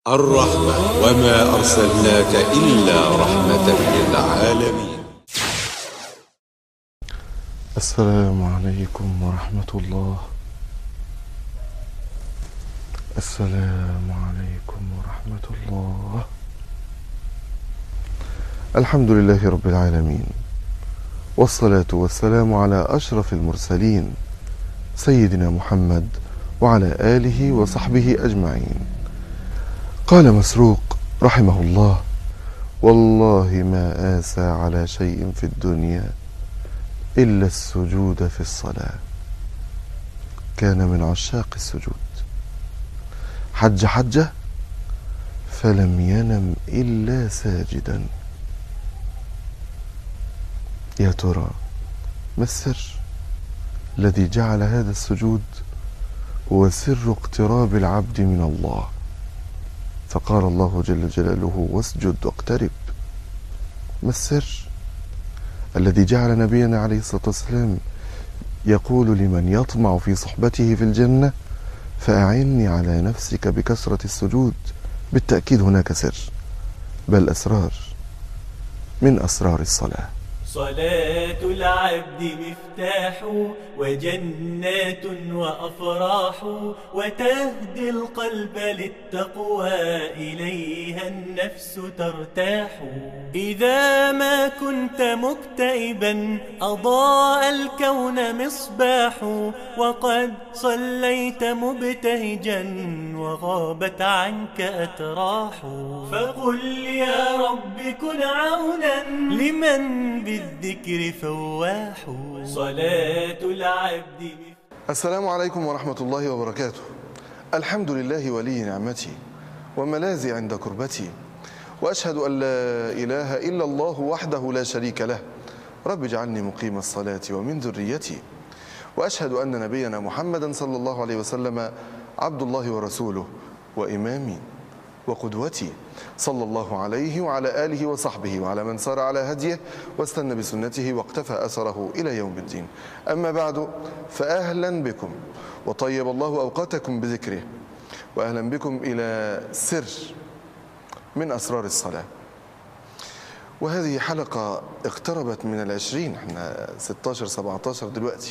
الرحمة وما أرسلناك إلا رحمة للعالمين السلام عليكم ورحمة الله السلام عليكم ورحمة الله الحمد لله رب العالمين والصلاة والسلام على أشرف المرسلين سيدنا محمد وعلى آله وصحبه أجمعين قال مسروق رحمه الله والله ما آسى على شيء في الدنيا إلا السجود في الصلاة كان من عشاق السجود حج حجة فلم ينم إلا ساجدا يا ترى ما السر الذي جعل هذا السجود هو سر اقتراب العبد من الله فقال الله جل جلاله واسجد واقترب ما السر الذي جعل نبينا عليه الصلاه والسلام يقول لمن يطمع في صحبته في الجنه فاعني على نفسك بكثره السجود بالتاكيد هناك سر بل اسرار من اسرار الصلاه صلاة العبد مفتاح وجنات وأفراح وتهدي القلب للتقوى إليها النفس ترتاح إذا ما كنت مكتئبا أضاء الكون مصباح وقد صليت مبتهجا وغابت عنك أتراح فقل يا رب كن عونا لمن بالذكر فواح صلاة العبد السلام عليكم ورحمة الله وبركاته الحمد لله ولي نعمتي وملاذي عند كربتي وأشهد أن لا إله إلا الله وحده لا شريك له رب اجعلني مقيم الصلاة ومن ذريتي وأشهد أن نبينا محمدا صلى الله عليه وسلم عبد الله ورسوله وإمامي وقدوتي صلى الله عليه وعلى آله وصحبه وعلى من سار على هديه واستنى بسنته واقتفى أثره إلى يوم الدين أما بعد فأهلا بكم وطيب الله أوقاتكم بذكره وأهلا بكم إلى سر من أسرار الصلاة وهذه حلقة اقتربت من العشرين احنا 16 17 دلوقتي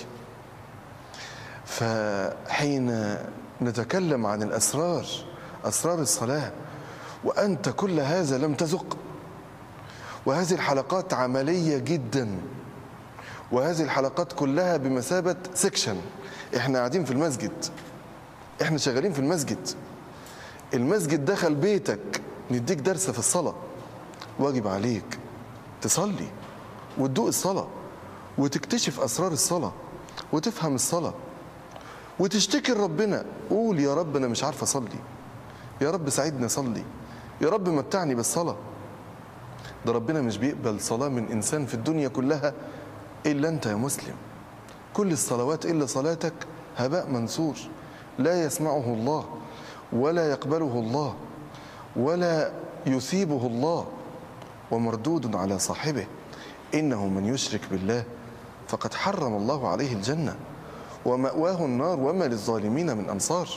فحين نتكلم عن الأسرار أسرار الصلاة وأنت كل هذا لم تذق وهذه الحلقات عملية جدا وهذه الحلقات كلها بمثابة سكشن احنا قاعدين في المسجد احنا شغالين في المسجد المسجد دخل بيتك نديك درس في الصلاة واجب عليك تصلي وتدوق الصلاة وتكتشف أسرار الصلاة وتفهم الصلاة وتشتكي لربنا قول يا رب أنا مش عارف أصلي يا رب ساعدني أصلي يا رب متعني بالصلاة ده ربنا مش بيقبل صلاة من إنسان في الدنيا كلها إلا أنت يا مسلم كل الصلوات إلا صلاتك هباء منثور لا يسمعه الله ولا يقبله الله ولا يثيبه الله ومردود على صاحبه إنه من يشرك بالله فقد حرم الله عليه الجنة ومأواه النار وما للظالمين من أنصار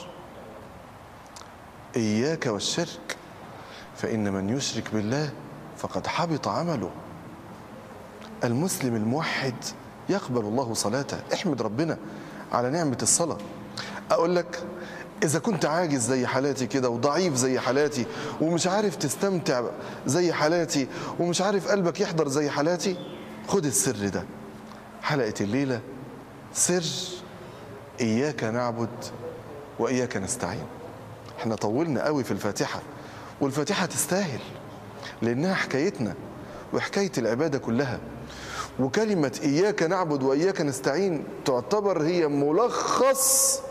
إياك والشرك فإن من يشرك بالله فقد حبط عمله المسلم الموحد يقبل الله صلاته احمد ربنا على نعمة الصلاة أقول لك إذا كنت عاجز زي حالاتي كده وضعيف زي حالاتي ومش عارف تستمتع زي حالاتي ومش عارف قلبك يحضر زي حالاتي خد السر ده حلقة الليلة سر إياك نعبد وإياك نستعين احنا طولنا قوي في الفاتحة والفاتحة تستاهل لأنها حكايتنا وحكاية العبادة كلها وكلمة إياك نعبد وإياك نستعين تعتبر هي ملخص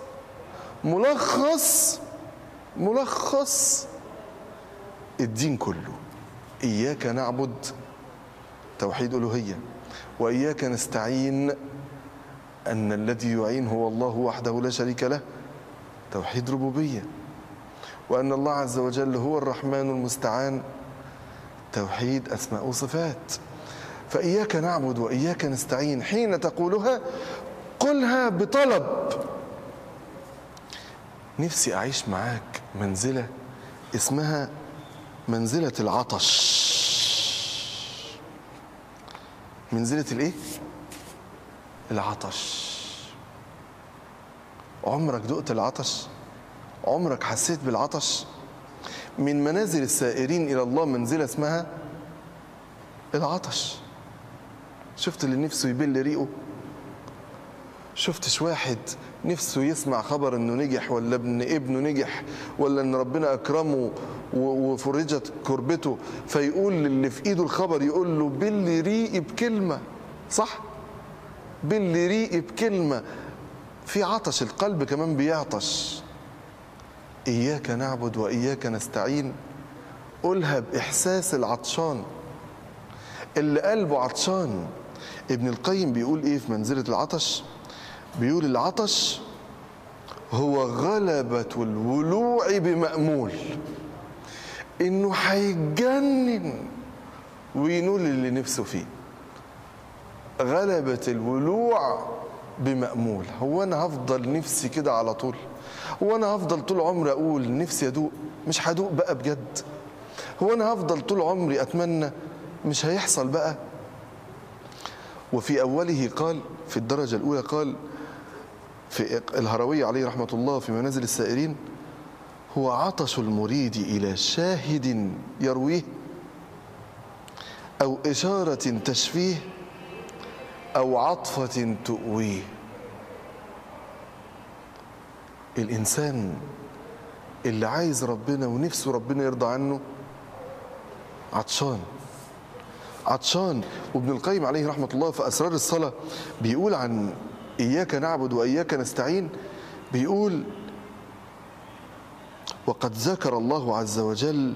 ملخص ملخص الدين كله إياك نعبد توحيد ألوهية وإياك نستعين أن الذي يعين هو الله وحده لا شريك له توحيد ربوبية وأن الله عز وجل هو الرحمن المستعان توحيد أسماء وصفات فإياك نعبد وإياك نستعين حين تقولها قلها بطلب نفسي أعيش معاك منزلة اسمها منزلة العطش منزلة الايه العطش عمرك دقت العطش عمرك حسيت بالعطش من منازل السائرين الى الله منزله اسمها العطش شفت اللي نفسه يبل ريقه شفتش واحد نفسه يسمع خبر انه نجح ولا ابن ابنه نجح ولا ان ربنا اكرمه و- وفرجت كربته فيقول للي في ايده الخبر يقول له بل ريقي بكلمه صح بل ريقي بكلمه في عطش القلب كمان بيعطش اياك نعبد واياك نستعين قولها باحساس العطشان اللي قلبه عطشان ابن القيم بيقول ايه في منزله العطش بيقول العطش هو غلبة الولوع بمأمول انه هيتجنن وينول اللي نفسه فيه غلبة الولوع بمأمول هو انا هفضل نفسي كده على طول هو انا هفضل طول عمري اقول نفسي ادوق مش هدوق بقى بجد هو انا هفضل طول عمري اتمنى مش هيحصل بقى وفي اوله قال في الدرجه الاولى قال في الهروي عليه رحمه الله في منازل السائرين هو عطش المريد الى شاهد يرويه او اشاره تشفيه او عطفه تؤويه الانسان اللي عايز ربنا ونفسه ربنا يرضى عنه عطشان عطشان وابن القيم عليه رحمة الله في أسرار الصلاة بيقول عن إياك نعبد وإياك نستعين بيقول وقد ذكر الله عز وجل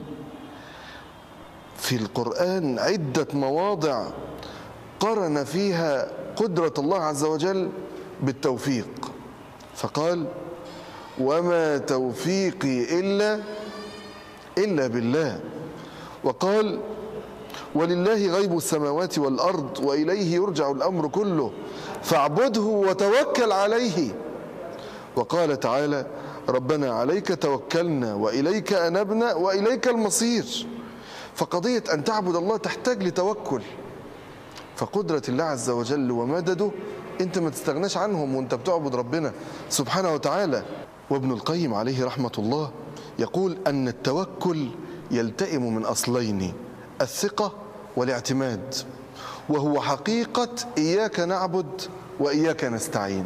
في القرآن عدة مواضع قرن فيها قدرة الله عز وجل بالتوفيق فقال وما توفيقي إلا إلا بالله وقال ولله غيب السماوات والارض واليه يرجع الامر كله فاعبده وتوكل عليه وقال تعالى ربنا عليك توكلنا واليك انبنا واليك المصير فقضيه ان تعبد الله تحتاج لتوكل فقدره الله عز وجل ومدده انت ما تستغناش عنهم وانت بتعبد ربنا سبحانه وتعالى وابن القيم عليه رحمه الله يقول ان التوكل يلتئم من اصلين الثقه والاعتماد وهو حقيقه اياك نعبد واياك نستعين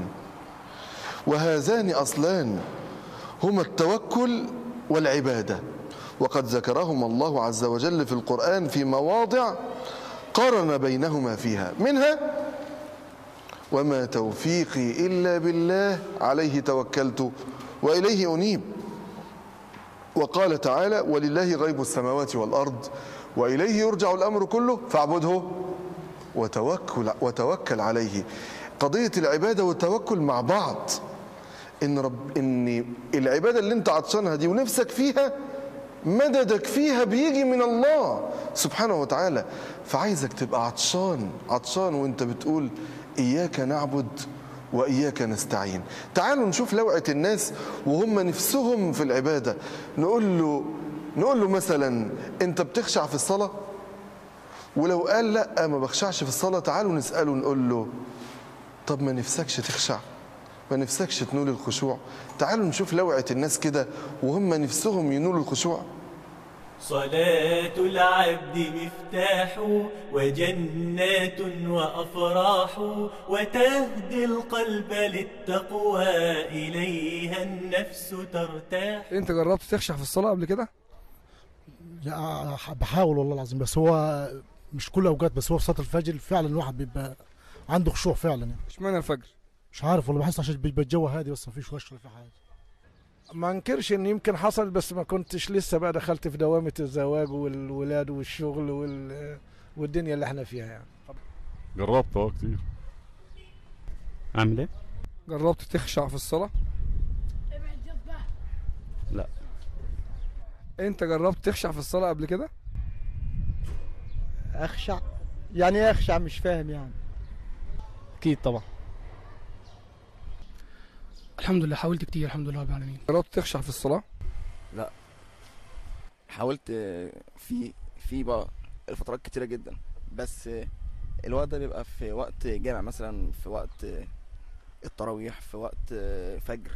وهذان اصلان هما التوكل والعباده وقد ذكرهما الله عز وجل في القران في مواضع قرن بينهما فيها منها وما توفيقي الا بالله عليه توكلت واليه انيب وقال تعالى ولله غيب السماوات والارض واليه يرجع الامر كله فاعبده وتوكل وتوكل عليه قضيه العباده والتوكل مع بعض ان رب ان العباده اللي انت عطشانها دي ونفسك فيها مددك فيها بيجي من الله سبحانه وتعالى فعايزك تبقى عطشان عطشان وانت بتقول اياك نعبد واياك نستعين تعالوا نشوف لوعه الناس وهم نفسهم في العباده نقول له نقول له مثلا انت بتخشع في الصلاه ولو قال لا ما بخشعش في الصلاه تعالوا نساله نقول له طب ما نفسكش تخشع ما نفسكش تنول الخشوع تعالوا نشوف لوعه الناس كده وهم نفسهم ينولوا الخشوع صلاة العبد مفتاح وجنات وأفراح وتهدي القلب للتقوى إليها النفس ترتاح انت جربت تخشع في الصلاه قبل كده لا بحاول والله العظيم بس هو مش كل اوقات بس هو في صلاه الفجر فعلا الواحد بيبقى عنده خشوع فعلا يعني اشمعنى الفجر مش عارف والله بحس عشان بيبقى الجو هادي بس ما فيش وش ولا في حاجه ما انكرش ان يمكن حصل بس ما كنتش لسه بقى دخلت في دوامة الزواج والولاد والشغل وال... والدنيا اللي احنا فيها يعني جربت اه كتير اعمل ايه جربت تخشع في الصلاه لا. انت جربت تخشع في الصلاه قبل كده اخشع يعني ايه اخشع مش فاهم يعني اكيد طبعا الحمد لله حاولت كتير الحمد لله رب العالمين جربت تخشع في الصلاه حاولت آه، في في بقى الفترات كتيرة جدا بس آه، الوقت ده بيبقى في وقت جامع مثلا في وقت آه، التراويح في وقت آه، فجر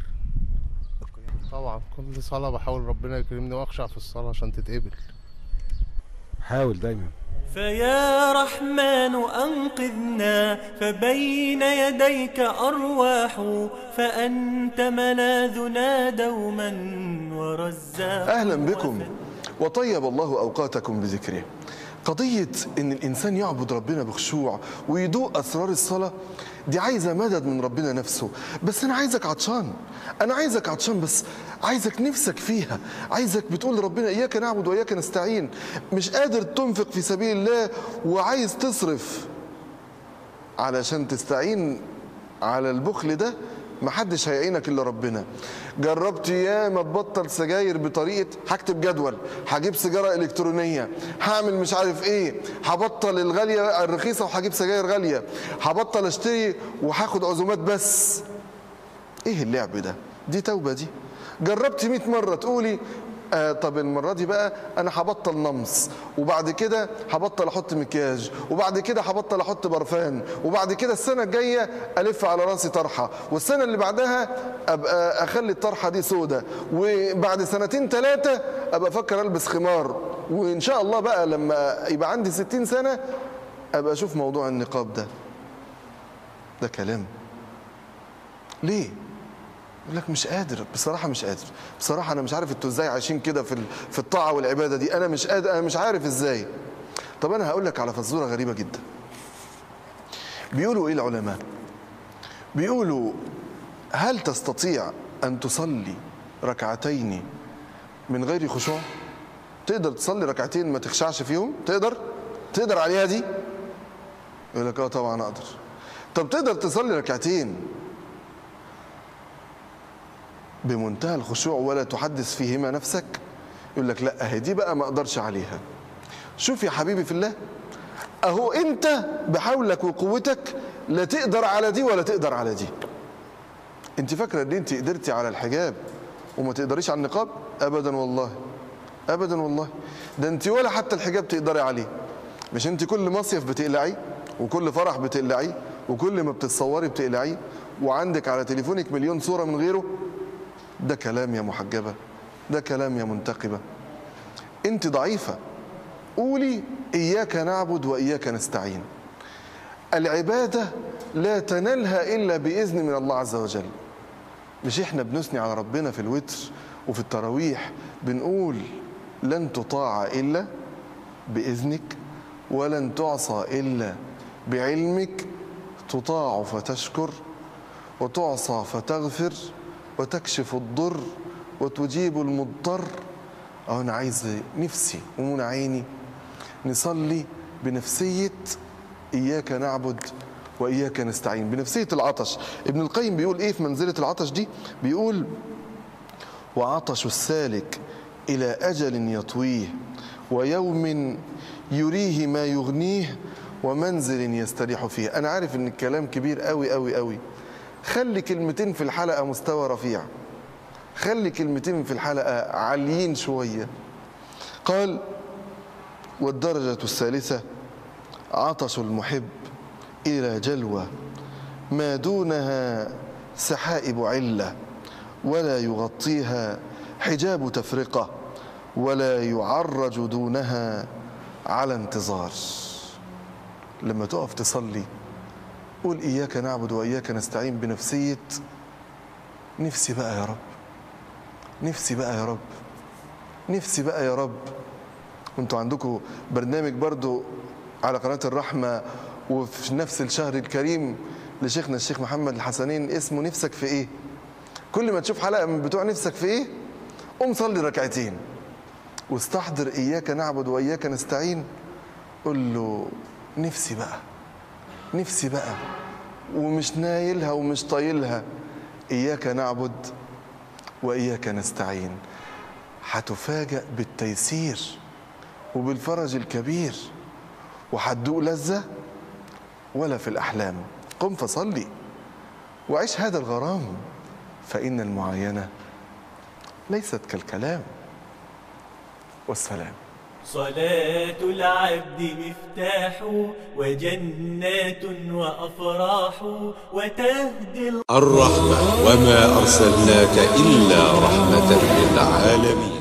طبعا كل صلاة بحاول ربنا يكرمني واخشع في الصلاة عشان تتقبل حاول دايما فيا رحمن أنقذنا فبين يديك أرواح فأنت ملاذنا دوما ورزاق أهلا بكم وطيب الله أوقاتكم بذكره قضية إن الإنسان يعبد ربنا بخشوع ويدوق أسرار الصلاة دي عايزة مدد من ربنا نفسه بس أنا عايزك عطشان أنا عايزك عطشان بس عايزك نفسك فيها عايزك بتقول لربنا إياك نعبد وإياك نستعين مش قادر تنفق في سبيل الله وعايز تصرف علشان تستعين على البخل ده محدش هيعينك الا ربنا جربت ياما تبطل سجاير بطريقه هكتب جدول هجيب سيجاره الكترونيه هعمل مش عارف ايه هبطل الغاليه الرخيصه وهجيب سجاير غاليه هبطل اشتري وهاخد عزومات بس ايه اللعب ده دي توبه دي جربت 100 مره تقولي آه طب المرة دي بقى أنا هبطل نمص وبعد كده هبطل أحط مكياج وبعد كده هبطل أحط برفان وبعد كده السنة الجاية ألف على راسي طرحة والسنة اللي بعدها أبقى أخلي الطرحة دي سودة وبعد سنتين ثلاثة أبقى أفكر ألبس خمار وإن شاء الله بقى لما يبقى عندي ستين سنة أبقى أشوف موضوع النقاب ده ده كلام ليه؟ يقول لك مش قادر بصراحه مش قادر بصراحه انا مش عارف انتوا ازاي عايشين كده في ال- في الطاعه والعباده دي انا مش قادر انا مش عارف ازاي طب انا هقول لك على فزوره غريبه جدا بيقولوا ايه العلماء بيقولوا هل تستطيع ان تصلي ركعتين من غير خشوع تقدر تصلي ركعتين ما تخشعش فيهم تقدر تقدر عليها دي يقول لك اه طبعا اقدر طب تقدر تصلي ركعتين بمنتهى الخشوع ولا تحدث فيهما نفسك يقول لك لا اهي دي بقى ما اقدرش عليها شوف يا حبيبي في الله اهو انت بحولك وقوتك لا تقدر على دي ولا تقدر على دي انت فاكره ان انت قدرتي على الحجاب وما تقدريش على النقاب ابدا والله ابدا والله ده انت ولا حتى الحجاب تقدري عليه مش انت كل مصيف بتقلعيه وكل فرح بتقلعيه وكل ما بتتصوري بتقلعيه وعندك على تليفونك مليون صوره من غيره ده كلام يا محجبة ده كلام يا منتقبة انت ضعيفة قولي إياك نعبد وإياك نستعين العبادة لا تنالها إلا بإذن من الله عز وجل مش احنا بنثني على ربنا في الوتر وفي التراويح بنقول لن تطاع إلا بإذنك ولن تعصى إلا بعلمك تطاع فتشكر وتعصى فتغفر وتكشف الضر وتجيب المضطر أو أنا عايز نفسي ومن عيني نصلي بنفسية إياك نعبد وإياك نستعين بنفسية العطش ابن القيم بيقول إيه في منزلة العطش دي بيقول وعطش السالك إلى أجل يطويه ويوم يريه ما يغنيه ومنزل يستريح فيه أنا عارف إن الكلام كبير قوي قوي قوي خلي كلمتين في الحلقة مستوى رفيع خلي كلمتين في الحلقة عاليين شوية قال والدرجة الثالثة عطش المحب إلى جلوة ما دونها سحائب علة ولا يغطيها حجاب تفرقة ولا يعرج دونها على انتظار لما تقف تصلي قول إياك نعبد وإياك نستعين بنفسية نفسي بقى يا رب نفسي بقى يا رب نفسي بقى يا رب وانتوا عندكم برنامج برضو على قناة الرحمة وفي نفس الشهر الكريم لشيخنا الشيخ محمد الحسنين اسمه نفسك في ايه كل ما تشوف حلقة من بتوع نفسك في ايه قوم صلي ركعتين واستحضر إياك نعبد وإياك نستعين قول له نفسي بقى نفسي بقى ومش نايلها ومش طايلها إياك نعبد وإياك نستعين هتفاجأ بالتيسير وبالفرج الكبير وهتدوق لذة ولا في الأحلام قم فصلي وعيش هذا الغرام فإن المعاينة ليست كالكلام والسلام صلاة العبد مفتاح وجنات وأفراح وتهدي الرحمة وما أرسلناك إلا رحمة للعالمين